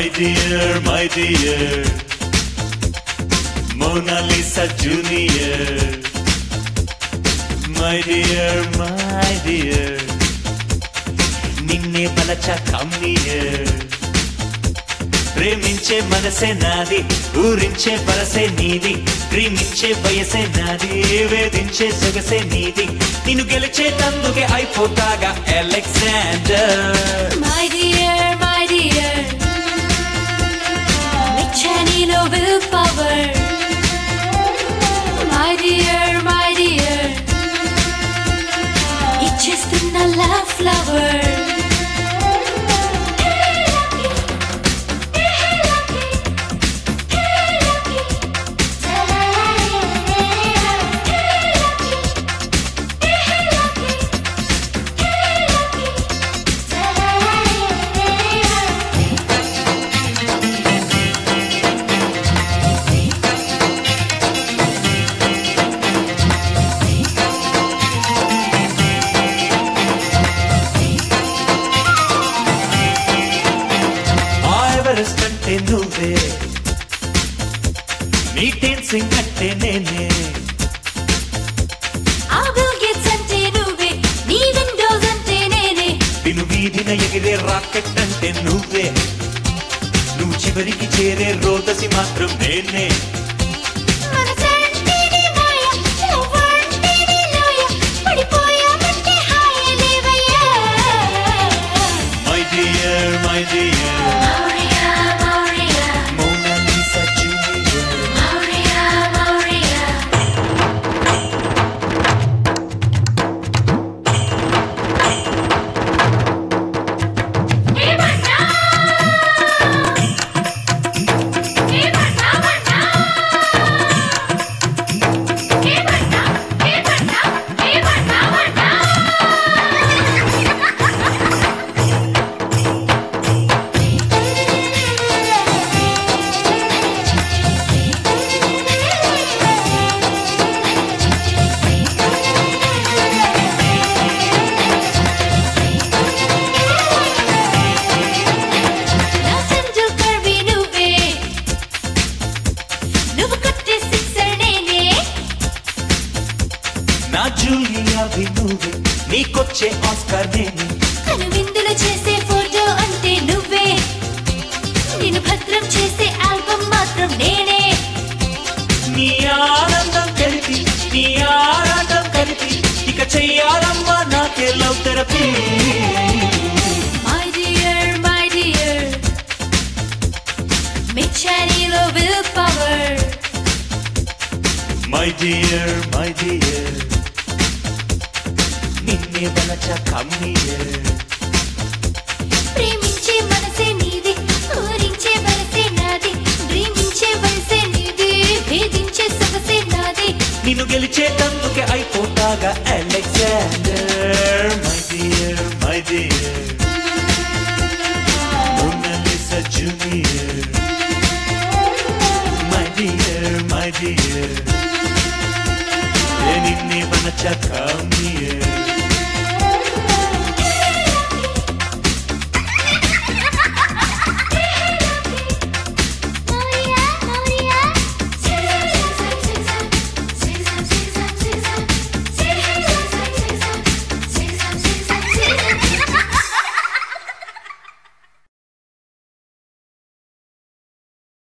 My dear, my dear, Mona Lisa Junior. My dear, my dear, నిన్నే బలచ కమ్మియర్ ప్రేమించే మనసే నాది ఊరించే వరసే నీది ప్రేమించే వయసే నాది వేధించే సొగసే నీది నిన్ను గెలిచేటందుకే అయిపోతాగా Alexander My dear, my dear, నిచ్చెనీలో willpower. My dear, my dear, ఇచ్చేస్తున్న love flower. ఆ ఎవరెస్ట్ అంటే నువ్వే నీ డాన్సింగ్ అంటే నేనే ఆ Bill Gates అంటే నువ్వే, నీ Windows అంటే నేనే. విను వీధిన ఎగిరే రాకెట్ అంటే నువ్వే నువ్వు చివరికి చేరే రోదసి మాత్రం నేనే మనసంటేనే మాయ, నువ్వంటేనే లోయ, పడిపోయామంటే హాయే లేవయ్యా. My dear my dear Maria, Maria, Mona Lisa junior Maria, Maria. ఏమన్నా? ఏమన్నా, మన్నా? ఏమన్నా? ఏమన్నా? ఏమన్నా, మన్నా? నా సంజల్ కర్వి నువ్వే నువ్వు కొట్టే సిక్సర్ నేనే నా జూలియా నువ్వే నీకొచ్చే ఆస్కార్ నేనే తను విందులు చేసే ఫోటో అంటే నువ్వే నేను భద్రం చేసే ఆల్బమ్ మాత్రం నేనే నీ ఆనందం కలిపి నీ ఆరాటం కలిపి ఇక చెయ్యాలమ్మా నాకే love therapy my dear my dear మిచ్చనీలో willpower my dear my dear నిన్నే బలచ కమ్మియర్ ప్రేమించే మనసే నీది ఊరించే వరసే నాది ప్రేమించే వయసే నీది భేదించే సొగసే నాది నిన్ను గెలిచేటందుకే అయిపోతాగా Alexander my dear my dear Mona Lisa junior my dear my dear నిన్నే బలచ కమ్మియర్